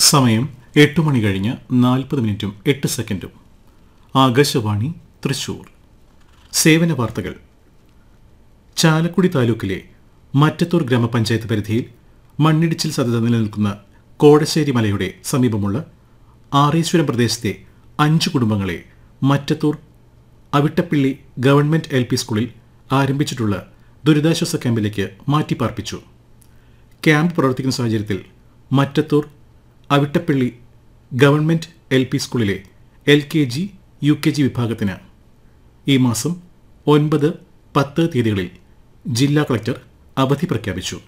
സമയം എട്ട് മണി കഴിഞ്ഞ് നാൽപ്പത് മിനിറ്റും എട്ട് സെക്കൻഡും ആകാശവാണി തൃശൂർ സേവന വാർത്തകൾ ചാലക്കുടി താലൂക്കിലെ മറ്റത്തൂർ ഗ്രാമപഞ്ചായത്ത് പരിധിയിൽ മണ്ണിടിച്ചിൽ സാധ്യത നിലനിൽക്കുന്ന കോടശ്ശേരി മലയുടെ സമീപമുള്ള ആറേശ്വരം പ്രദേശത്തെ അഞ്ച് കുടുംബങ്ങളെ Mattathur Avittappilly government L P സ്കൂളിൽ ആരംഭിച്ചിട്ടുള്ള ദുരിതാശ്വാസ ക്യാമ്പിലേക്ക് മാറ്റിപ്പാർപ്പിച്ചു ക്യാമ്പ് പ്രവർത്തിക്കുന്ന സാഹചര്യത്തിൽ Mattathur Avittappilly government L P സ്കൂളിലെ L K G U K G വിഭാഗത്തിന് ഈ മാസം ഒൻപത് പത്ത് തീയതികളിൽ ജില്ലാ കളക്ടർ അവധി പ്രഖ്യാപിച്ചു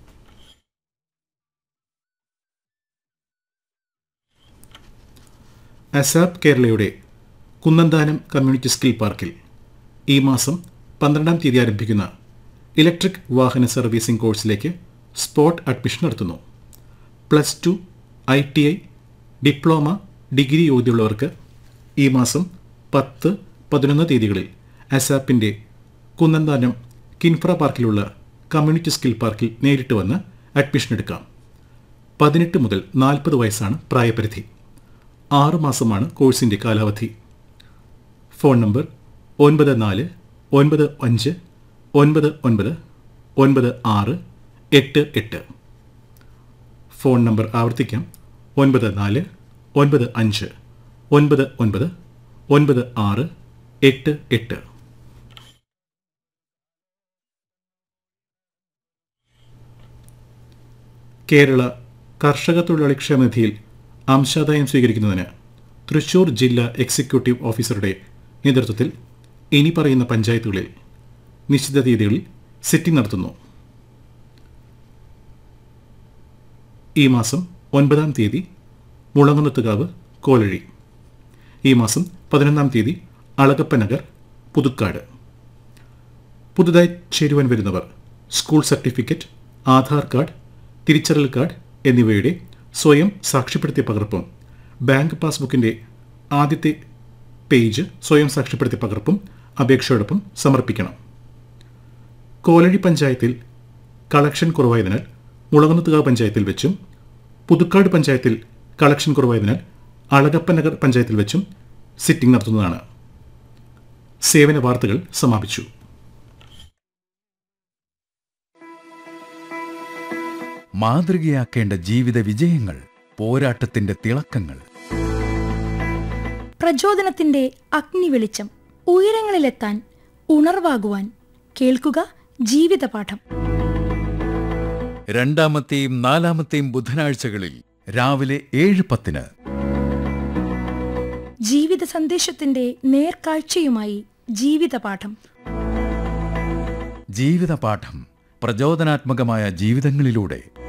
അസാപ് കേരളയുടെ കുന്നന്താനം കമ്മ്യൂണിറ്റി സ്കിൽ പാർക്കിൽ ഈ മാസം പന്ത്രണ്ടാം തീയതി ആരംഭിക്കുന്ന ഇലക്ട്രിക് വാഹന സർവീസിംഗ് കോഴ്സിലേക്ക് സ്പോട്ട് അഡ്മിഷൻ നടത്തുന്നു plus two I T I diploma degree യോഗ്യതയുള്ളവർക്ക് ഈ മാസം പത്ത് പതിനൊന്ന് തീയതികളിൽ അസാപ്പിൻ്റെ കുന്നന്താനം കിൻഫ്ര പാർക്കിലുള്ള കമ്മ്യൂണിറ്റി സ്കിൽ പാർക്കിൽ നേരിട്ട് വന്ന് അഡ്മിഷൻ എടുക്കാം പതിനെട്ട് മുതൽ നാൽപ്പത് വയസ്സാണ് പ്രായപരിധി ആറ് മാസമാണ് കോഴ്സിൻ്റെ കാലാവധി ഫോൺ നമ്പർ ഒൻപത് നാല് ഒൻപത് അഞ്ച് ഒൻപത് ഒൻപത് ഒൻപത് ആറ് എട്ട് എട്ട് ഫോൺ നമ്പർ ആവർത്തിക്കാം ഒൻപത് നാല് ഒൻപത് അഞ്ച് ഒൻപത് ഒൻപത് ഒൻപത് ആറ് എട്ട് എട്ട് കേരള കർഷക തൊഴിലാളി ക്ഷേമനിധിയിൽ അംശാദായം സ്വീകരിക്കുന്നതിന് തൃശൂർ ജില്ലാ എക്സിക്യൂട്ടീവ് ഓഫീസറുടെ നേതൃത്വത്തിൽ ഇനി പറയുന്ന പഞ്ചായത്തുകളിൽ നിശ്ചിത തീയതികളിൽ സിറ്റിംഗ് നടത്തുന്നു ഈ മാസം ഒൻപതാം തീയതി മുളങ്ങുന്നത്തുകാവ് കോലഴി ഈ മാസം പതിനൊന്നാം തീയതി അളകപ്പനഗർ പുതുക്കാട് പുതുതായി ചേരുവാൻ വരുന്നവർ സ്കൂൾ സർട്ടിഫിക്കറ്റ് ആധാർ കാർഡ് തിരിച്ചറിയൽ കാർഡ് എന്നിവയുടെ സ്വയം സാക്ഷ്യപ്പെടുത്തിയ പകർപ്പും ബാങ്ക് പാസ്ബുക്കിൻ്റെ ആദ്യത്തെ പേജ് സ്വയം സാക്ഷ്യപ്പെടുത്തിയ പകർപ്പും അപേക്ഷയോടൊപ്പം സമർപ്പിക്കണം കോലഴി പഞ്ചായത്തിൽ കളക്ഷൻ കുറവായതിനാൽ മുളകുന്നത്തുകാവ് പഞ്ചായത്തിൽ വെച്ചും പുതുക്കാട് പഞ്ചായത്തിൽ കളക്ഷൻ കുറവായതിനാൽ അളകപ്പനഗർ പഞ്ചായത്തിൽ വെച്ചും സിറ്റിംഗ് നടത്തുന്നതാണ് സേവന വാർത്തകൾ സമാപിച്ചു മാതൃകയാക്കേണ്ട ജീവിത വിജയങ്ങൾ പോരാട്ടത്തിന്റെ തിളക്കങ്ങൾ പ്രചോദനത്തിന്റെ അഗ്നി വെളിച്ചം ഉയരങ്ങളിലെത്താൻ ഉണർവാകുവാൻ കേൾക്കുക ജീവിതപാഠം രണ്ടാമത്തെയും നാലാമത്തെയും ബുധനാഴ്ചകളിൽ രാവിലെ ഏഴ് പത്തിന് ജീവിത സന്ദേശത്തിന്റെ നേർക്കാഴ്ചയുമായി ജീവിതപാഠം ജീവിതപാഠം പ്രചോദനാത്മകമായ ജീവിതങ്ങളിലൂടെ